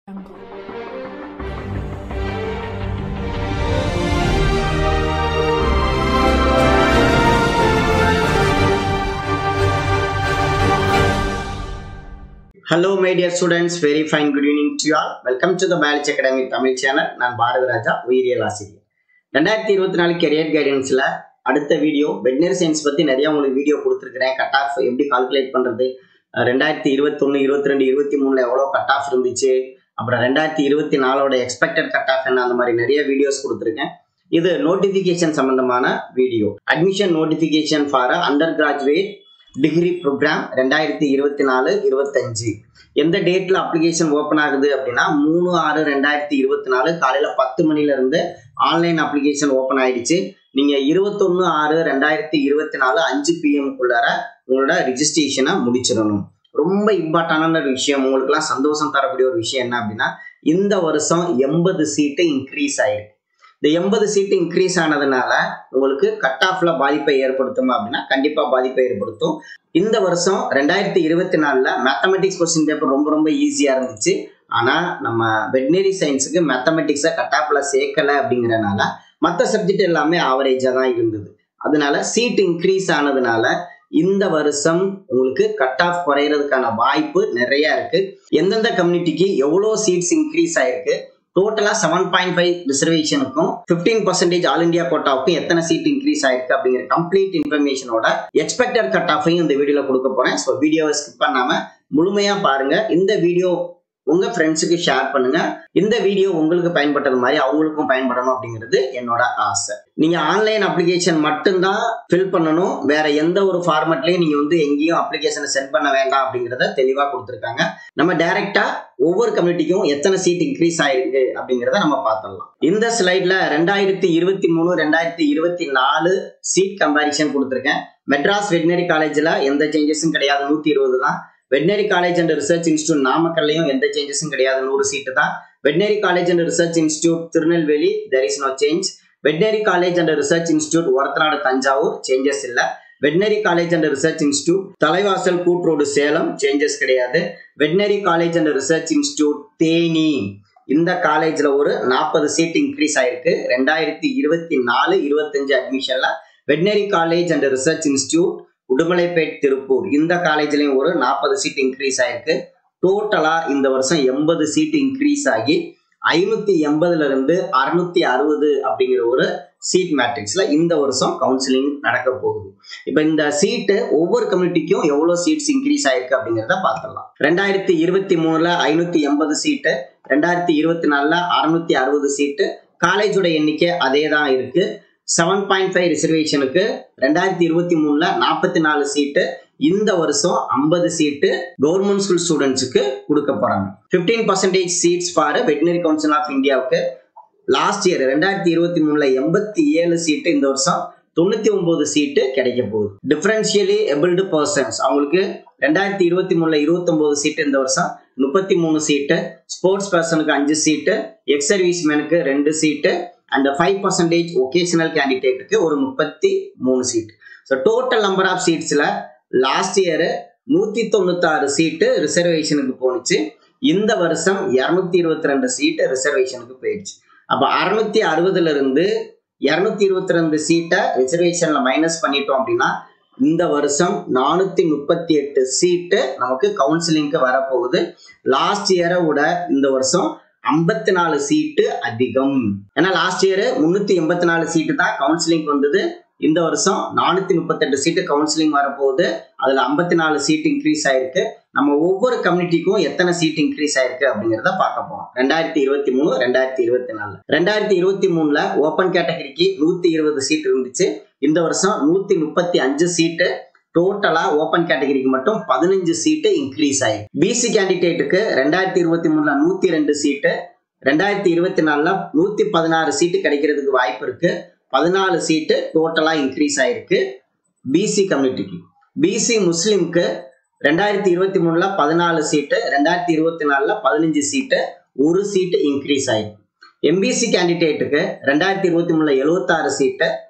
hello my dear students very fine good evening to all welcome to the biology academy Tamil channel நான் பாரத ராஜா உயிரியல் ஆசிரியர் ரெண்டாயிரத்தி இருபத்தி நாலு கெரியர் கைடன்ஸில் அடுத்த வீடியோ வெட்னரி சயின்ஸ் பற்றி நிறைய உங்களுக்கு வீடியோ கொடுத்துருக்கிறேன் கட் ஆஃப் எப்படி கால்குலேட் பண்ணுறது ரெண்டாயிரத்தி இருபத்தொன்று இருபத்தி ரெண்டு இருபத்தி மூணில் எவ்வளோ கட் ஆஃப் இருந்துச்சு அப்புறம் ரெண்டாயிரத்தி இருபத்தி நாலோட எக்ஸ்பெக்டட் கட் ஆஃப் என்ன அந்த மாதிரி நிறைய வீடியோஸ் கொடுத்துருக்கேன் இது நோட்டிஃபிகேஷன் சம்பந்தமான video admission notification for under graduate degree program ரெண்டாயிரத்தி இருபத்தி நாலு இருபத்தஞ்சு எந்த டேட்ல அப்ளிகேஷன் ஓப்பன் ஆகுது அப்படின்னா மூணு ஆறு ரெண்டாயிரத்தி இருபத்தி நாலு காலையில பத்து மணில இருந்து ஆன்லைன் அப்ளிகேஷன் ஓப்பன் ஆயிடுச்சு நீங்க இருபத்தொன்னு ஆறு ரெண்டாயிரத்தி இருபத்தி நாலு அஞ்சு பிஎம்குள்ளார உங்களோட ரிஜிஸ்ட்ரேஷனை முடிச்சிடணும் ரொம்ப இம்பார்ட்டண்டான ஒரு விஷயம் உங்களுக்குலாம் சந்தோஷம் தரக்கூடிய ஒரு விஷயம் என்ன அப்படின்னா இந்த வருஷம் எண்பது சீட்டு இன்க்ரீஸ் ஆயிருக்கு இந்த எண்பது சீட்டு இன்க்ரீஸ் ஆனதுனால உங்களுக்கு கட் ஆஃப்ல பாதிப்பை ஏற்படுத்தும் அப்படின்னா கண்டிப்பா பாதிப்பை ஏற்படுத்தும் இந்த வருஷம் ரெண்டாயிரத்தி இருபத்தி நாலுல மேத்தமெட்டிக்ஸ் கொஸ்டின் பேப்பர் ரொம்ப ரொம்ப ஈஸியா இருந்துச்சு ஆனா நம்ம வெட்னரி சயின்ஸுக்கு மேத்தமெட்டிக்ஸை கட் ஆஃப்ல சேர்க்கல அப்படிங்கறனால மற்ற சப்ஜெக்ட் எல்லாமே ஆவரேஜா தான் இருந்தது அதனால சீட் இன்க்ரீஸ் ஆனதுனால இந்த வருஷம் உங்களுக்கு கட் ஆஃப் குறையிறதுக்கான வாய்ப்பு நிறைய இருக்கு எந்தெந்த கம்யூனிட்டிக்கு எவ்வளோ சீட்ஸ் இன்க்ரீஸ் ஆயிருக்கு டோட்டலா செவன் பாயிண்ட் ஃபைவ் ரிசர்வேஷனுக்கும் பிப்டீன் பர்சன்டேஜ் ஆல் இந்தியா கோட்டாவுக்கும் எத்தனை சீட் இன்க்ரீஸ் ஆயிருக்கு அப்படிங்கிற கம்ப்ளீட் இன்ஃபர்மேஷனோட எக்ஸ்பெக்டட் கட் ஆஃபையும் இந்த வீடியோல கொடுக்க போறேன் ஸோ வீடியோவை ஸ்கிப் பண்ணாம முழுமையா பாருங்க இந்த வீடியோ உங்க ஃப்ரெண்ட்ஸுக்கு ஷேர் பண்ணுங்க இந்த வீடியோ உங்களுக்கு பயன்பட்டது மாதிரி அவங்களுக்கும் பயன்படணும் அப்படிங்கிறது என்னோட ஆசை நீங்க ஆன்லைன் அப்ளிகேஷன் மட்டும்தான் ஃபில் பண்ணணும் வேற எந்த ஒரு ஃபார்மட்லயும் நீங்க வந்து எங்கேயும் அப்ளிகேஷனை சென்ட் பண்ண வேண்டாம் அப்படிங்கிறத தெளிவா கொடுத்துருக்காங்க நம்ம டைரக்டா ஒவ்வொரு கம்யூனிட்டிக்கும் எத்தனை சீட் இன்க்ரீஸ் ஆயிருக்கு அப்படிங்கிறத நம்ம பார்த்துடலாம் இந்த ஸ்லைட்ல ரெண்டாயிரத்தி இருபத்தி மூணு ரெண்டாயிரத்தி இருபத்தி நாலு சீட் கம்பாரிசன் கொடுத்துருக்கேன் மெட்ராஸ் வெட்டினரி காலேஜ்ல எந்த சேஞ்சஸும் கிடையாது நூத்தி இருபது தான் veterinary college and research institute நாமக்கல்லையும் எந்த சேஞ்சஸும் கிடையாது நூறு சீட்டு தான் veterinary college and research institute Tirunelveli there is no change veterinary college and research institute Orathanadu Thanjavur changes இல்லை veterinary college and research institute Thalaivasal கூட்ரோடு சேலம் சேஞ்சஸ் கிடையாது veterinary college and research institute Theni இந்த காலேஜ்ல ஒரு நாற்பது சீட் இன்க்ரீஸ் ஆயிருக்கு ரெண்டாயிரத்தி இருபத்தி நாலு இருபத்தஞ்சு அட்மிஷன்ல veterinary college and research institute Udumalpet Tiruppur இந்த காலேஜ்லயும் ஒரு நாற்பது சீட் இன்க்ரீஸ் ஆயிருக்கு டோட்டலா இந்த வருஷம் எண்பது சீட் இன்க்ரீஸ் ஆகி ஐநூத்தி எண்பதுல இருந்து அறுநூத்தி அறுபது அப்படிங்கிற ஒரு சீட் மேட்ரிக்ஸ்ல இந்த வருஷம் கவுன்சிலிங் நடக்க போகுது இப்ப இந்த சீட்டு ஒவ்வொரு கம்யூனிட்டிக்கும் எவ்வளவு சீட்ஸ் இன்க்ரீஸ் ஆயிருக்கு அப்படிங்கிறத பார்த்துடலாம் ரெண்டாயிரத்தி இருபத்தி மூணுல ஐநூத்தி எண்பது சீட்டு ரெண்டாயிரத்தி இருபத்தி நாலுல அறுநூத்தி அறுபது சீட்டு காலேஜோட எண்ணிக்கை அதே தான் இருக்கு செவன் பாயிண்ட் ஃபைவ் ரிசர்வேஷனுக்கு ரெண்டாயிரத்தி இருபத்தி மூணுல நாற்பத்தி நாலு சீட்டு இந்த வருஷம் ஐம்பது சீட்டு கவர்மெண்ட் ஸ்கூல் ஸ்டூடெண்ட்ஸுக்கு கொடுக்க போறாங்க fifteen percentage seats for veterinary council of இந்தியாவுக்கு லாஸ்ட் இயர் ரெண்டாயிரத்தி இருபத்தி மூணுல எண்பத்தி ஏழு சீட்டு இந்த வருஷம் தொண்ணூத்தி ஒன்பது சீட்டு கிடைக்க போகுது டிஃபரன்ஷியலி எபிள்டு பர்சன்ஸ் அவங்களுக்கு ரெண்டாயிரத்தி இருபத்தி மூணுல இருபத்தி ஒன்பது சீட்டு இந்த வருஷம் முப்பத்தி மூணு சீட்டு ஸ்போர்ட்ஸ் பர்சனுக்கு அஞ்சு சீட்டு எக்ஸ் சர்வீஸ் மேனுக்கு ரெண்டு seat and five percentage vocational கேண்டிடேட்டுக்கு ஒரு முப்பத்தி மூணு seat so total number of சீட்ஸில் லாஸ்ட் இயர் நூற்றி தொண்ணூத்தாறு சீட்டு ரிசர்வேஷனுக்கு போணுச்சு இந்த வருஷம் இரநூத்தி இருபத்தி ரெண்டு சீட்டு ரிசர்வேஷனுக்கு போயிடுச்சு அப்போ அறுநூத்தி அறுபதுல இருந்து இரநூத்தி இருபத்தி ரெண்டு சீட்டை ரிசர்வேஷன்ல மைனஸ் பண்ணிட்டோம் அப்படின்னா இந்த வருஷம் நானூத்தி முப்பத்தி எட்டு சீட்டு நமக்கு கவுன்சிலிங்க்கு வரப்போகுது லாஸ்ட் இயரை விட இந்த வருஷம் ஐம்பத்தி நாலு சீட்டு அதிகம் ஏன்னா லாஸ்ட் இயர் முன்னூத்தி எண்பத்தி நாலு சீட்டு தான் கவுன்சிலிங் வந்தது இந்த வருஷம் நானூத்தி முப்பத்தெட்டு சீட்டு கவுன்சிலிங் வரப்போகுது அதுல ஐம்பத்தி நாலு சீட் இன்க்ரீஸ் ஆயிருக்கு நம்ம ஒவ்வொரு கம்யூனிட்டிக்கும் எத்தனை சீட் இன்க்ரீஸ் ஆயிருக்கு அப்படிங்கிறத பார்க்க போறோம் ரெண்டாயிரத்தி இருபத்தி மூணு ரெண்டாயிரத்தி இருபத்தி நாலு ரெண்டாயிரத்தி இருபத்தி மூணுல ஓப்பன் கேட்டகரிக்கு நூத்தி இருபது சீட் இருந்துச்சு இந்த வருஷம் நூத்தி முப்பத்தி அஞ்சு சீட்டு டோட்டலா ஓப்பன் கேட்டகரிக்கு மட்டும் பதினஞ்சு சீட்டு இன்க்ரீஸ் ஆயிருக்கு பிசி கேண்டிடேட்டுக்கு ரெண்டாயிரத்தி இருபத்தி மூணுல நூத்தி ரெண்டு சீட்டு ரெண்டாயிரத்தி இருபத்தி நாலுல நூத்தி பதினாறு சீட்டு கிடைக்கிறதுக்கு வாய்ப்பு இருக்கு பதினாலு சீட்டு டோட்டலா இன்க்ரீஸ் ஆயிருக்கு பிசி கம்யூனிட்டிக்கு பிசி முஸ்லிம்க்கு ரெண்டாயிரத்தி இருபத்தி மூணுல பதினாலு சீட்டு ரெண்டாயிரத்தி இருபத்தி நாலுல பதினஞ்சு சீட்டு ஒரு சீட்டு இன்க்ரீஸ் ஆயிருக்கு எம்பிசி கேண்டிடேட்டுக்கு ரெண்டாயிரத்தி இருபத்தி மூணுல எழுபத்தாறு சீட்டு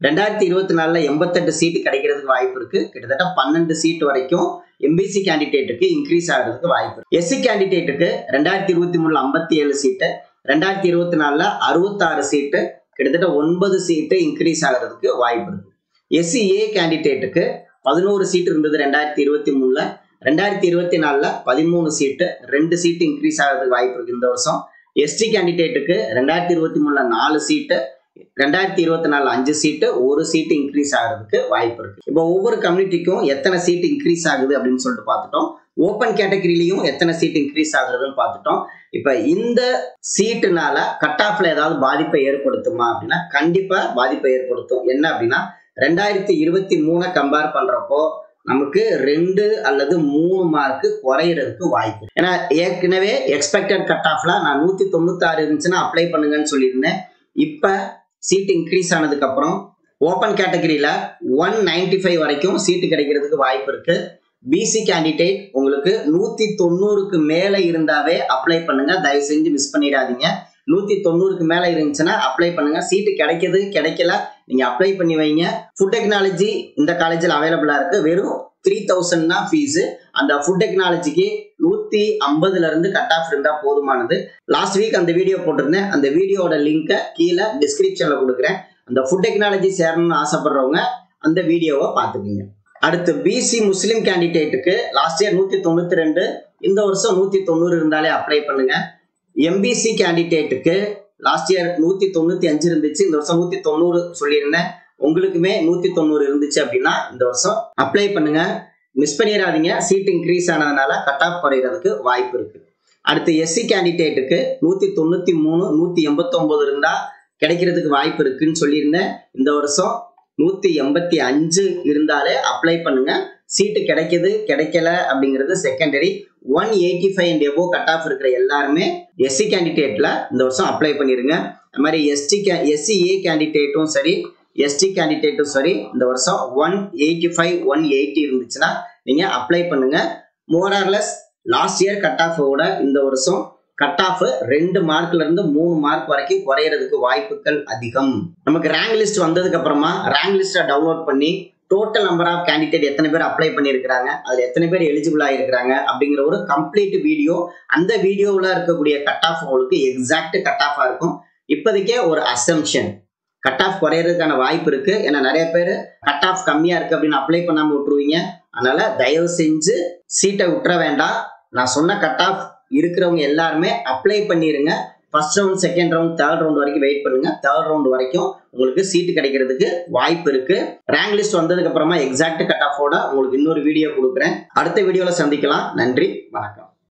ரெண்டாயிரத்தி இருபத்தி நாலுல எண்பத்தெட்டு சீட்டு கிடைக்கிறதுக்கு வாய்ப்பு இருக்கு கிட்டத்தட்ட பன்னெண்டு சீட் வரைக்கும் எம்பிசி கேண்டிடேட்டுக்கு இன்க்ரீஸ் ஆகிறதுக்கு வாய்ப்பு இருக்கு எஸ்சி கேண்டிடேட்டுக்கு ரெண்டாயிரத்தி இருபத்தி மூணுல ஐம்பத்தி ஏழு சீட்டு ரெண்டாயிரத்தி இருபத்தி நாலுல அறுபத்தாறு சீட்டு கிட்டத்தட்ட ஒன்பது சீட்டு இன்க்ரீஸ் ஆகிறதுக்கு வாய்ப்பு இருக்கு எஸ்சி ஏ கேண்டிடேட்டுக்கு பதினோரு சீட்டு இருந்தது ரெண்டாயிரத்தி இருபத்தி மூணுல ரெண்டாயிரத்தி இருபத்தி நாலுல பதிமூணு சீட்டு ரெண்டு சீட்டு இன்க்ரீஸ் ஆகிறதுக்கு வாய்ப்பு இருக்கு இந்த வருஷம் எஸ்டி கேண்டிடேட்டுக்கு ரெண்டாயிரத்தி இருபத்தி மூணுல நாலு சீட்டு ரெண்டாயிரத்தி இருபத்தி நாலு அஞ்சு சீட்டு ஒரு சீட்டு இன்க்ரீஸ் ஆகிறதுக்கு வாய்ப்பு இருக்கு இப்போ ஒவ்வொரு கம்யூனிட்டிக்கும் எத்தனை சீட்டு இன்க்ரீஸ் ஆகுது அப்படின்னு சொல்லிட்டு பார்த்துட்டோம் ஓப்பன் கேட்டகரியிலையும் எத்தனை சீட் இன்க்ரீஸ் ஆகுதுன்னு பார்த்துட்டோம் இப்ப இந்த சீட்டுனால கட் ஆஃப்ல ஏதாவது பாதிப்பை ஏற்படுத்துமா அப்படின்னா கண்டிப்பா பாதிப்பை ஏற்படுத்தும் என்ன அப்படின்னா ரெண்டாயிரத்தி இருபத்தி மூணை கம்பேர் பண்றப்போ நமக்கு ரெண்டு அல்லது மூணு மார்க் குறையிறதுக்கு வாய்ப்பு ஏன்னா ஏற்கனவே எக்ஸ்பெக்டட் கட் ஆஃப்ல நான் நூத்தி தொண்ணூத்தாறு இருந்துச்சுன்னா அப்ளை பண்ணுங்கன்னு சொல்லியிருந்தேன் இப்ப சீட் இன்க்ரீஸ் ஆனதுக்கு அப்புறம் ஓப்பன் கேட்டகரியில ஒன் நைன்டி ஃபைவ் வரைக்கும் சீட்டு கிடைக்கிறதுக்கு வாய்ப்பு இருக்கு பிசி கேண்டிடேட் உங்களுக்கு நூத்தி தொண்ணூறுக்கு மேல இருந்தாவே அப்ளை பண்ணுங்க தயவு செஞ்சு மிஸ் பண்ணிடாதீங்க நூத்தி தொண்ணூறுக்கு மேல இருந்துச்சுன்னா அப்ளை பண்ணுங்க சீட்டு கிடைக்குது கிடைக்கல நீங்க அப்ளை பண்ணி வைங்க ஃபுட் டெக்னாலஜி இந்த காலேஜில் அவைலபிளா இருக்கு வெறும் த்ரீ தௌசண்ட் தான் ஃபீஸ் அந்த ஃபுட் டெக்னாலஜிக்கு நூத்தி ஐம்பதுல இருந்து கட் ஆஃப் இருந்தா போதுமானது லாஸ்ட் வீக் அந்த வீடியோ போட்டிருந்தேன் அந்த வீடியோட லிங்கை கீழே டிஸ்கிரிப்ஷன்ல கொடுக்குறேன் அந்த ஃபுட் டெக்னாலஜி சேரணும்னு ஆசைப்படுறவங்க அந்த வீடியோவை பார்த்துக்குங்க அடுத்து பிசி முஸ்லீம் கேண்டிடேட்டுக்கு லாஸ்ட் இயர் நூத்தி தொண்ணூத்தி ரெண்டு இந்த வருஷம் நூத்தி தொண்ணூறு இருந்தாலே அப்ளை பண்ணுங்க எம்பிசி கேண்டிடேட்டுக்கு லாஸ்ட் இயர் நூத்தி தொண்ணூத்தி அஞ்சு இருந்துச்சு இந்த வருஷம் நூத்தி தொண்ணூறு சொல்லியிருந்தேன் உங்களுக்குமே நூத்தி தொண்ணூறு இருந்துச்சு அப்படின்னா இந்த வருஷம் அப்ளை பண்ணுங்க மிஸ் பண்ணிடாதீங்க சீட் இன்க்ரீஸ் ஆனதுனால கட் ஆஃப் குறைகிறதுக்கு வாய்ப்பு இருக்கு அடுத்து எஸ்சி கேண்டிடேட்டுக்கு நூத்தி தொண்ணூத்தி மூணு நூத்தி எண்பத்தி ஒன்பது இருந்தா கிடைக்கிறதுக்கு வாய்ப்பு இருக்குன்னு சொல்லியிருந்தேன் இந்த வருஷம் நூத்தி எண்பத்தி அஞ்சு இருந்தாலே அப்ளை பண்ணுங்க சீட்டு கிடைக்குது கிடைக்கல அப்படிங்கிறது secondary one eighty five and above cut off இருக்கிற எல்லாருமே எஸ்சி கேண்டிடேட்ல இந்த வருஷம் அப்ளை பண்ணிருங்க அது மாதிரி எஸ்டி கே எஸ்சி ஏ கேண்டிடேட்டும் சரி எஸ்டி கேண்டிடேட்டும் சரி இந்த வருஷம் one eighty five one eighty இருந்துச்சுன்னா நீங்க அப்ளை பண்ணுங்க மோரார்லெஸ் லாஸ்ட் இயர் கட் ஆஃபோட இந்த வருஷம் கட் ஆஃப் ரெண்டு மார்க்ல இருந்து மூணு மார்க் வரைக்கும் குறையறதுக்கு வாய்ப்புகள் அதிகம் நமக்கு ரேங்க் லிஸ்ட் வந்ததுக்கு அப்புறமா ரேங்க் லிஸ்ட்டை டவுன்லோட் பண்ணி டோட்டல் நம்பர் ஆஃப் கேண்டிடேட் எத்தனை பேர் அப்ளை பண்ணியிருக்கிறாங்க அதுல எத்தனை பேர் எலிஜிபிள் ஆயிருக்கிறாங்க அப்படிங்கிற ஒரு கம்ப்ளீட் வீடியோ அந்த வீடியோவில் இருக்கக்கூடிய கட் ஆஃப் உங்களுக்கு எக்ஸாக்ட் கட் ஆஃபா இருக்கும் இப்போதைக்கே ஒரு அசம்ஷன் கட் ஆஃப் குறையறதுக்கான வாய்ப்பு இருக்கு ஏன்னா நிறைய பேர் கட் ஆஃப் கம்மியா இருக்கு அப்படின்னு அப்ளை பண்ணாம விட்டுருவீங்க அதனால தயவு செஞ்சு சீட்டை விட்டுற வேண்டாம் நான் சொன்ன கட் ஆஃப் இருக்கிறவங்க எல்லாருமே அப்ளை பண்ணிருங்க first round second round third round வரைக்கும் வெயிட் பண்ணுங்க தேர்ட் ரவுண்ட் வரைக்கும் உங்களுக்கு சீட்டு கிடைக்கிறதுக்கு வாய்ப்பு இருக்கு ரேங்க் லிஸ்ட் வந்ததுக்கு அப்புறமா எக்ஸாக்ட் கட் ஆஃபோட உங்களுக்கு இன்னொரு வீடியோ கொடுக்குறேன் அடுத்த வீடியோல சந்திக்கலாம் நன்றி வணக்கம்